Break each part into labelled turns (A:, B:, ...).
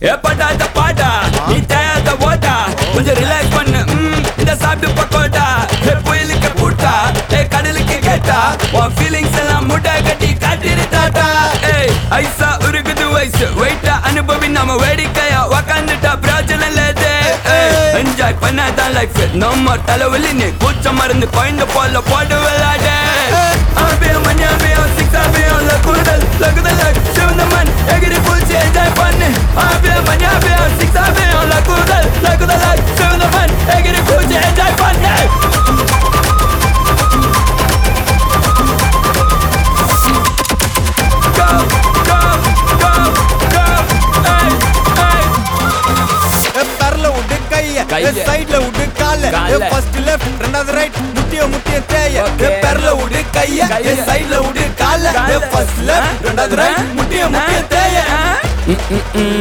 A: ஏப்படாத பாடா நீ தேயாத ஓடா கொஞ்சம் ரிலாக்ஸ் பண்ணு ம், இந்த சாப்பிட்டு பக்கோடா ஏ புயலுக்கு பூட்டா ஏ கடலுக்கு கேட்டா உன் ஃபீலிங்ஸ் எல்லாம் முட்டை கட்டி காட்டிரு தாத்தா ஏய் ஐசா உருகுது வயசு வெயிட்டா அனுபவி நம்ம வேடிக்கையா உக்காந்துட்டா பிராஜலம் லேது என்ஜாய் பண்ணாதான் லைஃப் நம்ம தலைவலி நீ கூச்ச மருந்து குழந்தை போல போட்டு விளையாடு ஆபியம் மணியாபியம் சிக்ஸாபியம் லகுதல் லகுதல் சிவந்த மண் எகிரி பூச்சி என்ஜாய் பண்ணு ஆபியம் மணியாபியம் சிக்ஸாபியம் லகுதல் லகுதல் சிவந்த மண் எகிரி பூச்சி என்ஜாய் பண்ணு Go, go, go, go, hey, hey.
B: பெரல விட்டு கைய
A: கைய.
B: சைடுல விட்டு கால
A: கால.
B: ஃபர்ஸ்ட் லெஃப்ட் ரெண்டாவது ரைட் முட்டிய முட்டிய தேய
A: Okay.
B: பெரல விட்டு கைய
A: கைய.
B: சைடுல விட்டு கால
A: கால.
B: ஃபர்ஸ்ட் லெஃப்ட் ரெண்டாவது ரைட் முட்டிய முட்டிய தேய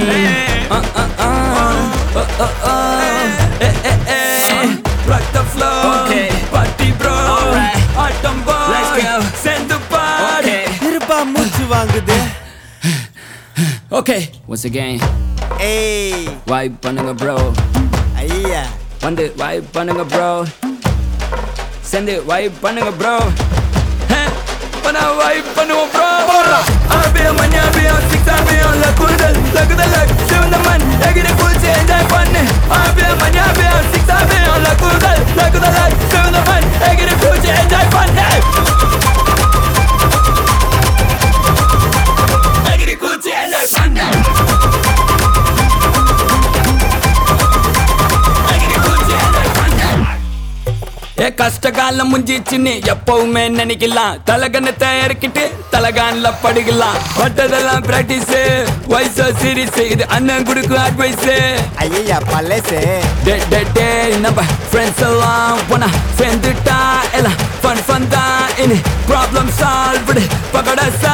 A: Rock the floor,
C: Okay.
A: party bro,
C: Alright.
A: autumn boy,
C: Let's go.
A: send the party.
B: இருப்பா மூச்சு வாங்குது
C: Okay, once again,
B: ஏய்
C: vibe பண்ணுங்க bro.
B: ஐயா
C: வந்து vibe பண்ணுங்க bro. Send it vibe பண்ணுங்க bro.
A: பண்ண வைப் பண்ணுவோம் ப்ரோ ஆபியம் மணியாபியம் சிக்ஸாபியம் லகுதல் லகுதல் சிவந்த மண் எகிரி குளிச்சு என்ஜாய் பண்ணு ஆபியம் மணியாபியம் சிக்ஸாபியம் லகுதல் லகுதல் சிவந்த மண் எகிரி குளிச்சு என்ஜாய் பண்ணு எகிரி குளிச்சு என்ஜாய் பண்ணு எகிரி குளிச்சு என்ஜாய் பண்ணு ஏ கஷ்ட காலம் முஞ்சிச்சுன்னு எப்பவுமே நினைக்கலாம் தலகணத்தை இறக்கிட்டு தலகான்ல படுக்கலாம் பட்டதெல்லாம் பிராக்டிஸ் வயசு சீரிஸ் இது அண்ணன் கொடுக்கும் அட்வைஸ்
B: ஐயா பழசு
A: டே டே டே நம்ம ஃப்ரெண்ட்ஸ் எல்லாம் போனா சேர்ந்துட்டா எல்லாம் ஃபன் ஃபன் தான் இனி ப்ராப்ளம் சால்வ்டு பகட